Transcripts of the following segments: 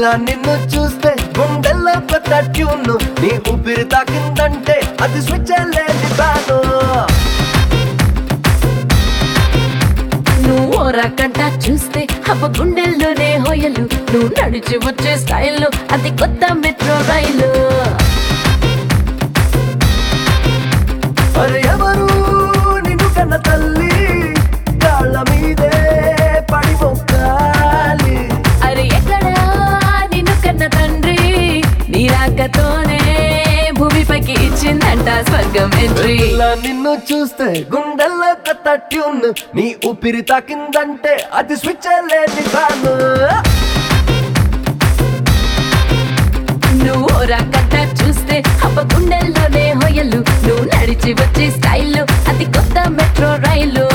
పిల్ల నిన్ను చూస్తే గుండెల్లో కొత్త ట్యూన్ నీ ఊపిరి తాకిందంటే అది స్విచ్ లేని బాను నువ్వు ఓరకంట చూస్తే అవ్వ గుండెల్లోనే హోయలు నువ్వు నడిచి వచ్చే స్టైల్లో అది కొత్త మెట్రో రైలు మరి ఎవరు నిన్ను కన్న తల్లి కాళ్ళ మీదే పడి మొక్కాలి అరే ఎక్కడా నిన్ను కన్న తండ్రి నీ రాకతోనే భూమిపైకి ఇచ్చిందంట స్వర్గం ఎంట్రీ ఇలా నిన్ను చూస్తే గుండెల్లో కొత్త ట్యూన్ నీ ఊపిరి తాకిందంటే అది స్విచ్ లేని బాను నువ్వు ఓరకంట చూస్తే అవ్వ గుండెల్లోనే హోయలు నువ్వు నడిచి వచ్చే స్టైల్లో అది కొత్త మెట్రో రైలు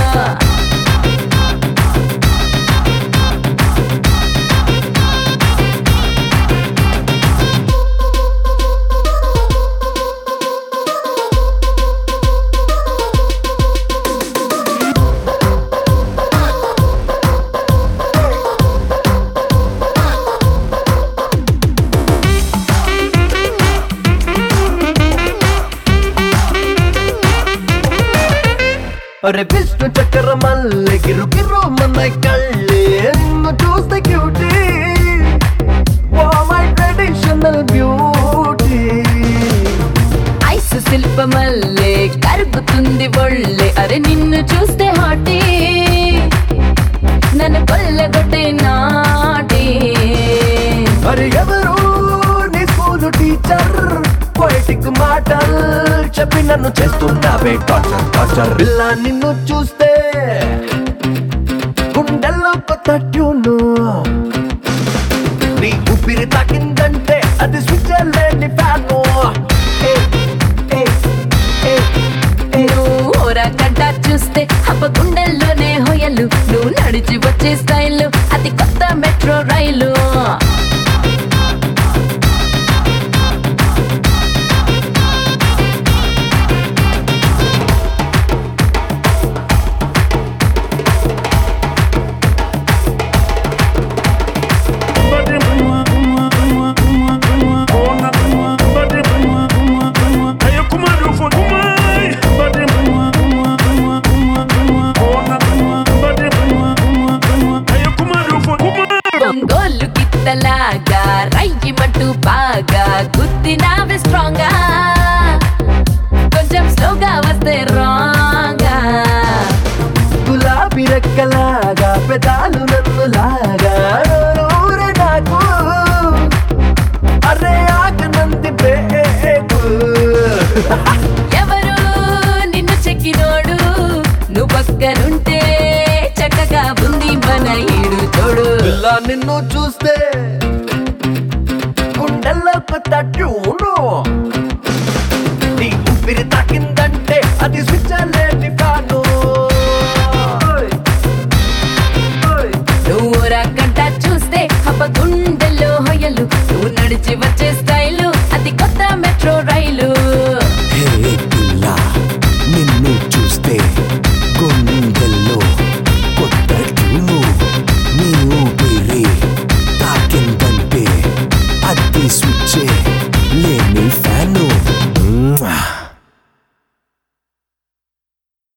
అరే విష్ణు చక్ర మల్లె గిరు గిరు మన కళ్ళే నిన్ను చూస్తే cutie oh my traditional beauty ice శిల్పమల్లే కరుగుతుంది ఒళ్ళే అరే నిన్ను చూస్తే హాటీ నన్ను కొల్లగొట్టే నాటి అరే ఎవరు నీ స్కూల్ టీచర్ పొయిటిక్ మాటలు చెప్పి నన్ను చేస్తున్నావే టార్చర్ టార్చర్ పిల్ల నిన్ను చూస్తే గుండెల్లో కొత్త ట్యూను నీ ఊపిరి తాకిందంటే అది స్విచ్ లేని ఫ్యాను ఏ, ఏ, ఏ, ఏ. నువ్వు ఓరకంట చూస్తే అప్ప గుండెల్లోనే హోయలు నువ్వు నడిచి వచ్చే స్టైల్లో అది కొత్త మెట్రో రైలు ఒంగోలు గిత్తలాగా రయ్యమంటూ బాగా గుద్దినావే స్ట్రాంగా కొంచెం స్లోగా వస్తే రాంగా గులాబీ రెక్కలాగా పెదాలు నన్ను లాగా నోరూరే నాకు అరే ఆకనంది బేకు ఎవరు నిన్ను చెక్కినోడు నువ్వు పక్కనుంటే చక్కగా ఉంది మన ఈడు తోడు ఇలా నిన్ను చూస్తే గుండెల్లో కొత్త ట్యూన్